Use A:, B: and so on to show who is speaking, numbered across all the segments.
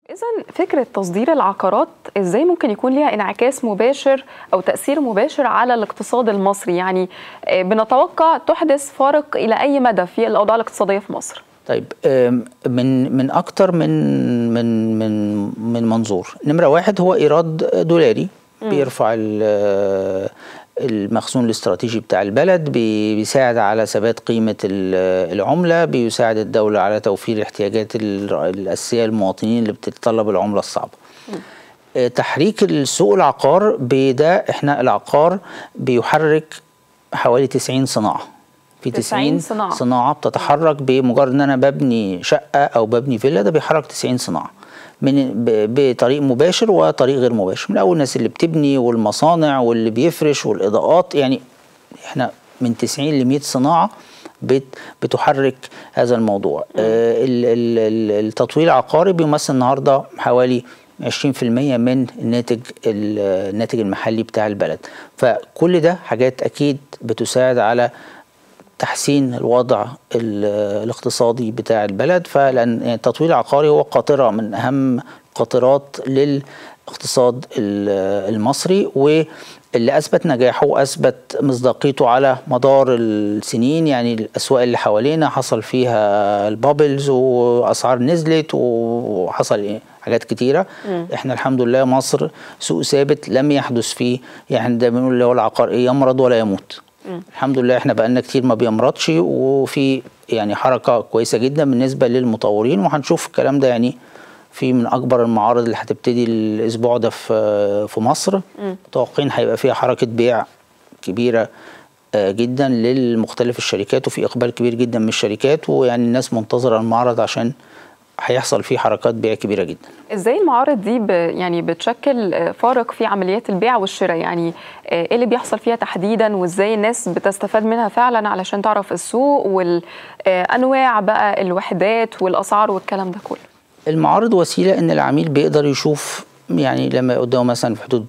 A: إذا فكرة تصدير العقارات إزاي ممكن يكون ليها انعكاس مباشر أو تأثير مباشر على الاقتصاد المصري يعني آه، بنتوقع تحدث فارق إلى أي مدى في الأوضاع الاقتصادية في مصر
B: طيب آم، من من اكتر من من من من منظور نمره واحد هو ايراد دولاري بيرفع ال- المخزون الاستراتيجي بتاع البلد بي- بيساعد على ثبات قيمه ال- العمله بيساعد الدوله على توفير الاحتياجات ال- الاساسيه للمواطنين اللي بتتطلب العمله الصعبه آه، تحريك السوق العقار بده احنا العقار بيحرك حوالي 90 صناعه في
A: 90
B: 90
A: صناعة.
B: صناعه بتتحرك بمجرد ان انا ببني شقه او ببني فيلا ده بيحرك 90 صناعه من ب- بطريق مباشر وطريق غير مباشر من اول الناس اللي بتبني والمصانع واللي بيفرش والاضاءات يعني احنا من 90 ل 100 صناعه بت بتحرك هذا الموضوع آه ال- ال- ال- التطوير العقاري بيمثل النهارده حوالي 20% من الناتج ال- الناتج المحلي بتاع البلد فكل ده حاجات اكيد بتساعد على تحسين الوضع ال- الاقتصادي بتاع البلد فلان يعني التطوير العقاري هو قاطره من اهم قاطرات للاقتصاد ال- المصري واللي اثبت نجاحه واثبت مصداقيته على مدار السنين يعني الاسواق اللي حوالينا حصل فيها البابلز واسعار نزلت وحصل إيه؟ حاجات كتيره احنا الحمد لله مصر سوق ثابت لم يحدث فيه يعني ده بنقول اللي هو العقار ايه يمرض ولا يموت الحمد لله احنا بقالنا كتير ما بيمرضش وفي يعني حركه كويسه جدا بالنسبه للمطورين وهنشوف الكلام ده يعني في من اكبر المعارض اللي هتبتدي الاسبوع ده في في مصر متوقعين هيبقى فيها حركه بيع كبيره آه، جدا للمختلف الشركات وفي اقبال كبير جدا من الشركات ويعني الناس منتظره المعرض عشان هيحصل فيه حركات بيع كبيره جدا
A: إزاي المعارض دي ب يعني بتشكل آه، فارق في عمليات البيع والشراء يعني آه، إيه اللي بيحصل فيها تحديدا وإزاي الناس بتستفاد منها فعلا علشان تعرف السوق والأنواع بقى الوحدات والأسعار والكلام ده كله
B: المعارض وسيله ان العميل بيقدر يشوف يعني لما قدامه مثلا في حدود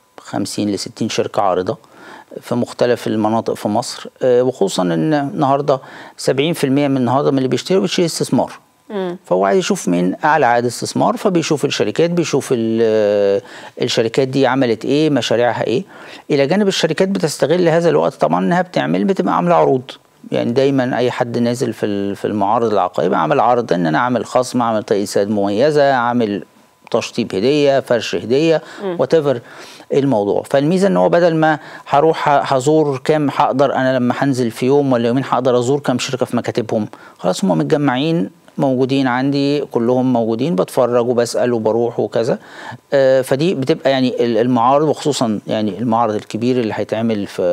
B: 50 ل 60 شركه عارضه في مختلف المناطق في مصر آه، وخصوصا ان النهارده 70% من النهارده من اللي بيشتروا بيشتري استثمار فهو عايز يشوف مين اعلى عائد استثمار فبيشوف الشركات بيشوف ال- الشركات دي عملت ايه مشاريعها ايه الى جانب الشركات بتستغل هذا الوقت طبعا انها بتعمل بتبقى عامله عروض يعني دايما اي حد نازل في ال- في المعارض العقاريه بيبقى عامل عرض ان انا عامل خصم عامل تقييسات مميزه عامل تشطيب هديه فرش هديه وات الموضوع فالميزه ان هو بدل ما هروح ه- هزور كام هقدر انا لما هنزل في يوم ولا يومين هقدر ازور كام شركه في مكاتبهم خلاص هم متجمعين موجودين عندي كلهم موجودين بتفرج وبسال وبروح وكذا آه، فدي بتبقى يعني ال- المعارض وخصوصا يعني المعرض الكبير اللي هيتعمل في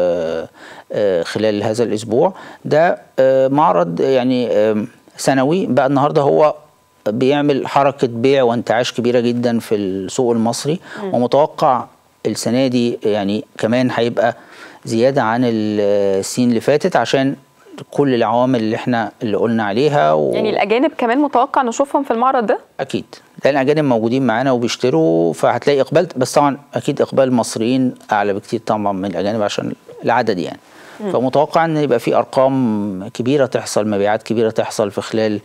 B: آه، خلال هذا الاسبوع ده آه، معرض يعني آم، سنوي بقى النهارده هو بيعمل حركه بيع وانتعاش كبيره جدا في السوق المصري ومتوقع السنه دي يعني كمان هيبقى زياده عن ال- السنين اللي فاتت عشان كل العوامل اللي احنا اللي قلنا عليها و...
A: يعني الأجانب كمان متوقع نشوفهم في المعرض ده
B: اكيد لان الاجانب موجودين معانا وبيشتروا فهتلاقي اقبال بس طبعا اكيد اقبال المصريين اعلى بكتير طبعا من الاجانب عشان العدد يعني فمتوقع ان يبقى في ارقام كبيره تحصل مبيعات كبيره تحصل في خلال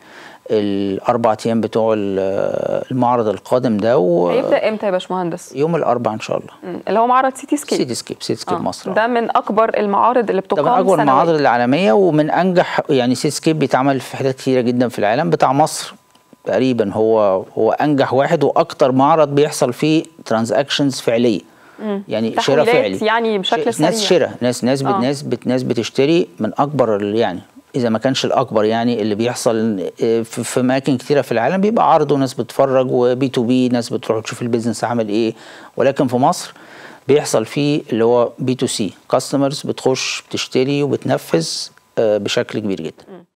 B: الاربع ايام بتوع ال- المعرض القادم ده و-
A: هيبدأ إمتى يا باشمهندس؟
B: يوم الاربعاء ان شاء الله
A: مم. اللي هو معرض سيتي سكيب
B: سيتي سكيب سيتي سكيب
A: آه.
B: مصر
A: ده من أكبر المعارض اللي
B: ده
A: بتقام
B: من اكبر
A: سنوياً.
B: المعارض العالميه ومن انجح يعني سيتي سكيب بيتعمل في حتت كتيره جدا في العالم بتاع مصر تقريبا هو هو انجح واحد واكتر معرض بيحصل فيه ترانزاكشنز فعليه يعني شراء
A: تحويلات
B: فعلي
A: يعني بشكل
B: ش- ناس
A: سريع.
B: شراء ناس ناس بت
A: آه.
B: ناس بت ناس بتشتري من اكبر ال- يعني اذا ما كانش الاكبر يعني اللي بيحصل آه، في في اماكن كتيره في العالم بيبقى عرض وناس بتتفرج وبي تو بي ناس بتروح تشوف البيزنس عامل ايه ولكن في مصر بيحصل فيه اللي هو بي تو سي كاستمرز بتخش بتشتري وبتنفذ آه، بشكل كبير جدا